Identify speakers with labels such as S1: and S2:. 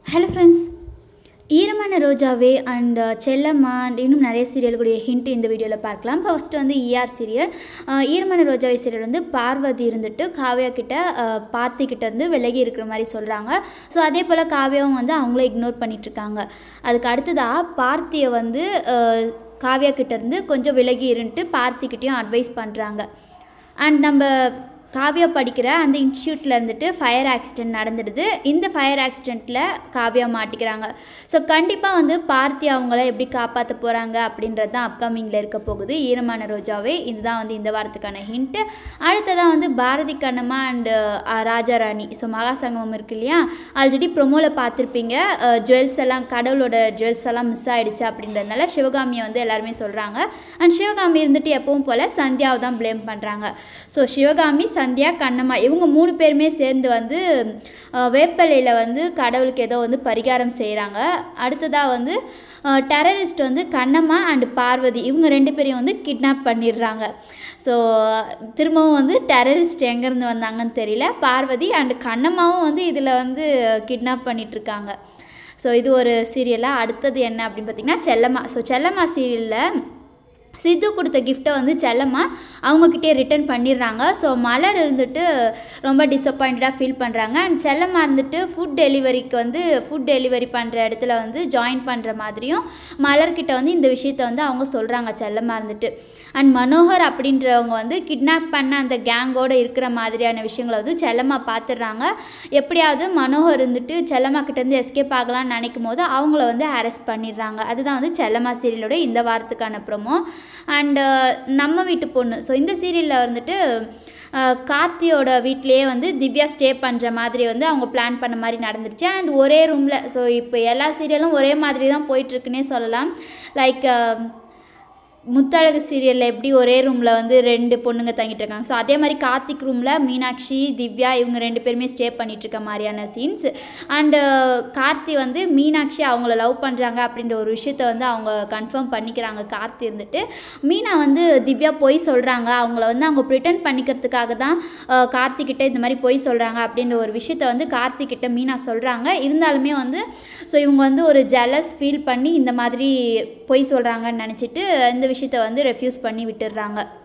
S1: hello friends ஈரமான Rojave and Chellamma and இன்னும் நிறைய சீரியலுடைய ஹிண்ட் இந்த வீடியோவில் பார்க்கலாம் ஃபர்ஸ்ட் வந்து இஆர் சீரியல் ஈரமான ரோஜாவே சீரியல் வந்து பார்வதி இருந்துட்டு காவ்யா கிட்ட அஹ், பார்த்தி கிட்ட இருந்து விலகி இருக்கிற மாதிரி சொல்கிறாங்க ஸோ அதே போல் காவ்யாவும் வந்து அவங்கள இக்னோர் பண்ணிகிட்ருக்காங்க அதுக்கு அடுத்ததாக பார்த்தியை வந்து அஹ், காவ்யா கிட்ட இருந்து கொஞ்சம் விலகி இருந்துட்டு பார்த்திக்கிட்டேயும் அட்வைஸ் பண்ணுறாங்க அண்ட் நம்ம காவ்யா படிக்கிற அந்த இன்ஸ்டியூட்டில் இருந்துட்டு ஃபயர் ஆக்சிடென்ட் நடந்துடுது இந்த ஃபயர் ஆக்சிடெண்ட்டில் காவ்யா மாட்டிக்கிறாங்க ஸோ கண்டிப்பாக வந்து பார்த்தி அவங்கள எப்படி காப்பாற்ற போகிறாங்க அப்படின்றது தான் அப்கமிங்கில் இருக்க போகுது ஈரமான ரோஜாவே இதுதான் வந்து இந்த வாரத்துக்கான ஹிண்ட்டு அடுத்ததான் வந்து பாரதி கண்ணம்மா அண்டு ராஜா ராணி ஸோ மகாசங்கமம் இருக்கு இல்லையா ஆல்ரெடி ப்ரொமோவில் பார்த்துருப்பீங்க ஜுவல்ஸ் எல்லாம் கடவுளோட ஜுவல்ஸ் எல்லாம் மிஸ் ஆயிடுச்சு அப்படின்றதுனால சிவகாமியை வந்து எல்லாருமே சொல்கிறாங்க அண்ட் சிவகாமி இருந்துட்டு எப்பவும் போல் சந்தியாவை தான் ப்ளேம் பண்ணுறாங்க ஸோ சிவகாமி சந்தியா கண்ணம்மா இவங்க மூணு பேருமே சேர்ந்து வந்து அஹ், வேப்பலையில் வந்து கடவுளுக்கு ஏதோ வந்து பரிகாரம் செய்கிறாங்க அடுத்ததாக வந்து டெரரிஸ்ட் வந்து கண்ணம்மா அண்ட் பார்வதி இவங்க ரெண்டு பேரையும் வந்து கிட்னாப் பண்ணிடுறாங்க ஸோ திரும்பவும் வந்து டெரரிஸ்ட் எங்கேருந்து வந்தாங்கன்னு தெரியல பார்வதி அண்ட் கண்ணம்மாவும் வந்து இதில் வந்து கிட்னாப் பண்ணிகிட்ருக்காங்க ஸோ இது ஒரு சீரியலாக அடுத்தது என்ன அப்படின்னு பார்த்தீங்கன்னா செல்லம்மா ஸோ செல்லம்மா சீரியலில் சித்து கொடுத்த கிஃப்ட்டை வந்து செல்லம்மா அவங்கக்கிட்டே ரிட்டர்ன் பண்ணிடுறாங்க ஸோ மலர் இருந்துட்டு ரொம்ப டிசப்பாயிண்டடாக ஃபீல் பண்ணுறாங்க அண்ட் செல்லம்மா இருந்துட்டு ஃபுட் டெலிவரிக்கு வந்து ஃபுட் டெலிவரி பண்ணுற இடத்துல வந்து ஜாயின் பண்ணுற மாதிரியும் மலர்கிட்ட வந்து இந்த விஷயத்த வந்து அவங்க சொல்கிறாங்க செல்லம்மா இருந்துட்டு அண்ட் மனோகர் அப்படின்றவங்க வந்து கிட்னாப் பண்ண அந்த கேங்கோடு இருக்கிற மாதிரியான விஷயங்களை வந்து செல்லம்மா பார்த்துடுறாங்க எப்படியாவது மனோகர் இருந்துட்டு செல்லம்மா கிட்டேருந்து எஸ்கேப் ஆகலாம்னு நினைக்கும் போது அவங்கள வந்து அரெஸ்ட் பண்ணிடுறாங்க அதுதான் வந்து செல்லம்மா சீரியலோட இந்த வாரத்துக்கான ப்ரோமோ அண்டு நம்ம வீட்டு பொண்ணு ஸோ இந்த சீரியலில் வந்துட்டு அஹ், கார்த்தியோட வீட்லேயே வந்து திவ்யா ஸ்டே பண்ணுற மாதிரி வந்து அவங்க பிளான் பண்ண மாதிரி நடந்துருச்சு அண்ட் ஒரே ரூமில் ஸோ இப்போ எல்லா சீரியலும் ஒரே மாதிரி தான் போயிட்டுருக்குன்னே சொல்லலாம் லைக் முத்தழகு சீரியலில் எப்படி ஒரே ரூமில் வந்து ரெண்டு பொண்ணுங்க தங்கிட்டு இருக்காங்க ஸோ அதே மாதிரி கார்த்திக் ரூமில் மீனாட்சி திவ்யா இவங்க ரெண்டு பேருமே ஸ்டே பண்ணிட்டு இருக்க மாதிரியான சீன்ஸ் அண்டு கார்த்தி வந்து மீனாட்சி அவங்கள லவ் பண்ணுறாங்க அப்படின்ற ஒரு விஷயத்த வந்து அவங்க கன்ஃபார்ம் பண்ணிக்கிறாங்க கார்த்தி இருந்துட்டு மீனா வந்து திவ்யா பொய் சொல்கிறாங்க அவங்கள வந்து அவங்க ப்ரிட்டன் பண்ணிக்கிறதுக்காக தான் அஹ், கார்த்திக்கிட்ட இந்த மாதிரி பொய் சொல்கிறாங்க அப்படின்ற ஒரு விஷயத்த வந்து கார்த்திக்கிட்ட மீனா சொல்கிறாங்க இருந்தாலுமே வந்து ஸோ இவங்க வந்து ஒரு ஜெலஸ் ஃபீல் பண்ணி இந்த மாதிரி பொய் சொல்கிறாங்கன்னு நினச்சிட்டு இந்த விஷயத்த வந்து ரெஃப்யூஸ் பண்ணி விட்டுடுறாங்க